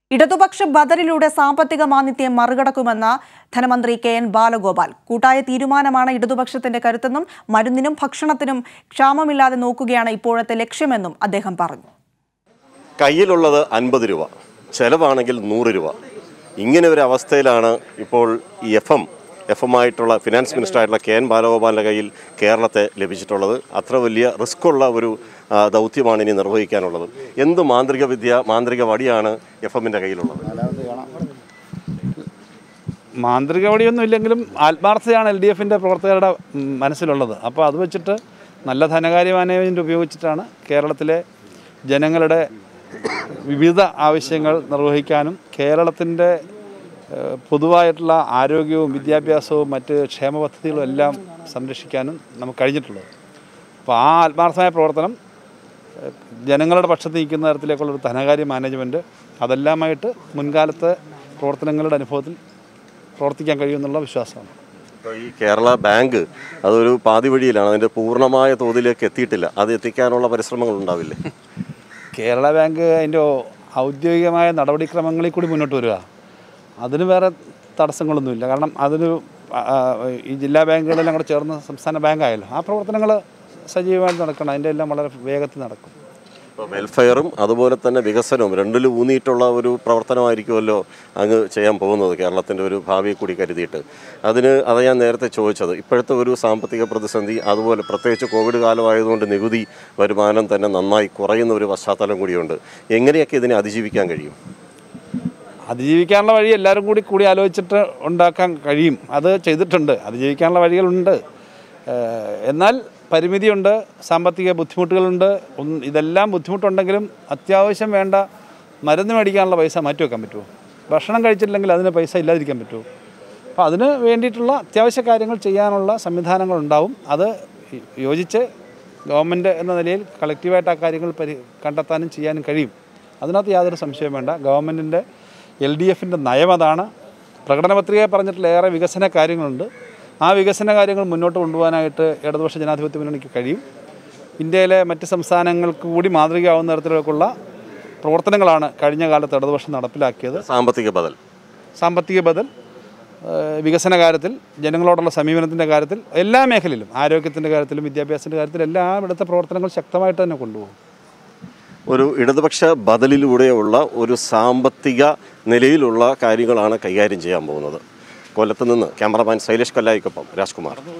ഇടതുപക്ഷ ബദലിലൂടെ സാമ്പത്തിക മാന്ദ്യത്തെ മറികടക്കുമെന്ന് ധനമന്ത്രി കെ എൻ ബാലഗോപാൽ കൂട്ടായ തീരുമാനമാണ് ഇടതുപക്ഷത്തിന്റെ കരുത്തെന്നും മരുന്നിനും ഭക്ഷണത്തിനും ക്ഷാമമില്ലാതെ നോക്കുകയാണ് ഇപ്പോഴത്തെ ലക്ഷ്യമെന്നും അദ്ദേഹം പറഞ്ഞു കയ്യിലുള്ളത് അൻപത് രൂപ ചെലവാണെങ്കിൽ നൂറ് രൂപ ഇങ്ങനെ ഒരു അവസ്ഥയിലാണ് ഇപ്പോൾ ഈ എഫ് എം എഫ് എം ആയിട്ടുള്ള ഫിനാൻസ് മിനിസ്റ്റർ ആയിട്ടുള്ള കെ എൻ ബാലഗോപാലിൻ്റെ കയ്യിൽ കേരളത്തെ ലഭിച്ചിട്ടുള്ളത് അത്ര വലിയ റിസ്ക് ഉള്ള ഒരു ആ, ദൗത്യമാണ് ഇനി നിർവഹിക്കാനുള്ളത് എന്ത് മാന്ത്രിക വിദ്യ മാന്ത്രിക വടിയാണ് എഫ് എമ്മിൻ്റെ കയ്യിലുള്ളത് മാന്ത്രിക വടിയൊന്നും ഇല്ലെങ്കിലും ആത്മാർത്ഥതയാണ് എൽ ഡി എഫിൻ്റെ പ്രവർത്തകരുടെ ഉം, മനസ്സിലുള്ളത് അപ്പോൾ അത് വെച്ചിട്ട് നല്ല ധനകാര്യ മാനേജ്മെൻറ്റ് ഉപയോഗിച്ചിട്ടാണ് കേരളത്തിലെ ജനങ്ങളുടെ വിവിധ ആവശ്യങ്ങൾ നിർവഹിക്കാനും കേരളത്തിൻ്റെ ഏഹ്, പൊതുവായിട്ടുള്ള ആരോഗ്യവും വിദ്യാഭ്യാസവും മറ്റ് ക്ഷേമ പദ്ധതികളും എല്ലാം സംരക്ഷിക്കാനും നമുക്ക് കഴിഞ്ഞിട്ടുള്ളത് അപ്പോൾ ആ ആത്മാർത്ഥമായ പ്രവർത്തനം ഏഹ്, ജനങ്ങളുടെ പക്ഷത്ത് നിൽക്കുന്ന തരത്തിലേക്കുള്ളൊരു ധനകാര്യ മാനേജ്മെൻറ്റ് അതെല്ലാമായിട്ട് മുൻകാലത്തെ പ്രവർത്തനങ്ങളുടെ അനുഭവത്തിൽ പ്രവർത്തിക്കാൻ കഴിയുമെന്നുള്ള വിശ്വാസമാണ് ഇപ്പോൾ ഈ കേരള ബാങ്ക് അതൊരു പാതി വഴിയിലാണ് അതിൻ്റെ പൂർണ്ണമായ തോതിലേക്ക് എത്തിയിട്ടില്ല അത് എത്തിക്കാനുള്ള പരിശ്രമങ്ങൾ ഉണ്ടാവില്ലേ കേരള ബാങ്ക് അതിൻ്റെ ഔദ്യോഗികമായ നടപടിക്രമങ്ങളിൽ കൂടി മുന്നോട്ട് വരിക അതിന് വേറെ തടസ്സങ്ങളൊന്നുമില്ല കാരണം അതിന് ആ, ആ, ഈ ജില്ലാ ബാങ്കുകളെല്ലാം കൂടെ ചേർന്ന് സംസ്ഥാന ബാങ്കായല്ലോ ആ പ്രവർത്തനങ്ങൾ സജീവമായിട്ട് നടക്കണം അതിൻ്റെ എല്ലാം വളരെ വേഗത്തിൽ നടക്കും ഇപ്പോൾ വെൽഫെയറും അതുപോലെ തന്നെ വികസനവും രണ്ടിലും ഊന്നിയിട്ടുള്ള ഒരു പ്രവർത്തനമായിരിക്കുമല്ലോ അങ്ങ് ചെയ്യാൻ പോകുന്നത് കേരളത്തിൻ്റെ ഒരു ഭാവിയെ കൂടി കരുതിയിട്ട് അതിന് അത് ഞാൻ നേരത്തെ ചോദിച്ചത് ഇപ്പോഴത്തെ ഒരു സാമ്പത്തിക പ്രതിസന്ധി അതുപോലെ പ്രത്യേകിച്ച് കോവിഡ് കാലമായതുകൊണ്ട് നികുതി വരുമാനം തന്നെ നന്നായി കുറയുന്ന ഒരു പശ്ചാത്തലം കൂടിയുണ്ട് എങ്ങനെയൊക്കെ ഇതിനെ അതിജീവിക്കാൻ കഴിയും അതിജീവിക്കാനുള്ള വഴി എല്ലാവരും കൂടി കൂടി ആലോചിച്ചിട്ട് ഉണ്ടാക്കാൻ കഴിയും അത് ചെയ്തിട്ടുണ്ട് അതിജീവിക്കാനുള്ള വഴികളുണ്ട് ഏഹ് എന്നാൽ പരിമിതിയുണ്ട് സാമ്പത്തിക ബുദ്ധിമുട്ടുകളുണ്ട് ഒന്ന് ഇതെല്ലാം ബുദ്ധിമുട്ടുണ്ടെങ്കിലും അത്യാവശ്യം വേണ്ട മരുന്ന് മേടിക്കാനുള്ള പൈസ മാറ്റി വെക്കാൻ പറ്റുമോ ഭക്ഷണം കഴിച്ചിട്ടില്ലെങ്കിൽ അതിന് പൈസ ഇല്ലാതിരിക്കാൻ പറ്റുമോ അപ്പോൾ അതിന് വേണ്ടിയിട്ടുള്ള അത്യാവശ്യ കാര്യങ്ങൾ ചെയ്യാനുള്ള സംവിധാനങ്ങൾ ഉണ്ടാവും അത് യോജിച്ച് ഗവൺമെൻറ് എന്ന നിലയിൽ കളക്റ്റീവായിട്ട് ആ കാര്യങ്ങൾ പരി കണ്ടെത്താനും ചെയ്യാനും കഴിയും അതിനകത്ത് യാതൊരു സംശയവും വേണ്ട ഗവൺമെൻറ്റിൻ്റെ എൽ ഡി എഫിൻ്റെ നയം അതാണ് പ്രകടന പത്രികയിൽ പറഞ്ഞിട്ടുള്ള ഏറെ വികസന കാര്യങ്ങളുണ്ട് ആ വികസന കാര്യങ്ങൾ മുന്നോട്ട് കൊണ്ടുപോകാനായിട്ട് ഇടതുപക്ഷ ജനാധിപത്യ മുന്നണിക്ക് കഴിയും ഇന്ത്യയിലെ മറ്റ് സംസ്ഥാനങ്ങൾക്ക് കൂടി മാതൃകയാവുന്ന തരത്തിലേക്കുള്ള പ്രവർത്തനങ്ങളാണ് കഴിഞ്ഞ കാലത്ത് ഇടതുപക്ഷം നടപ്പിലാക്കിയത് സാമ്പത്തിക ബദൽ സാമ്പത്തിക ബദൽ ഏഹ് വികസന കാര്യത്തിൽ ജനങ്ങളോടുള്ള സമീപനത്തിൻ്റെ കാര്യത്തിൽ എല്ലാ മേഖലയിലും ആരോഗ്യത്തിൻ്റെ കാര്യത്തിലും വിദ്യാഭ്യാസത്തിൻ്റെ കാര്യത്തിലും എല്ലാ ഇവിടുത്തെ പ്രവർത്തനങ്ങൾ ശക്തമായിട്ട് തന്നെ കൊണ്ടുപോകും ഒരു ഇടതുപക്ഷ ബദലിലൂടെയുള്ള ഒരു സാമ്പത്തിക നിലയിലുള്ള കാര്യങ്ങളാണ് കൈകാര്യം ചെയ്യാൻ പോകുന്നത് കൊല്ലത്ത് നിന്ന് ക്യാമറമാൻ ശൈലേഷ് കൊല്ലായിക്കൊപ്പം രാജ്കുമാർ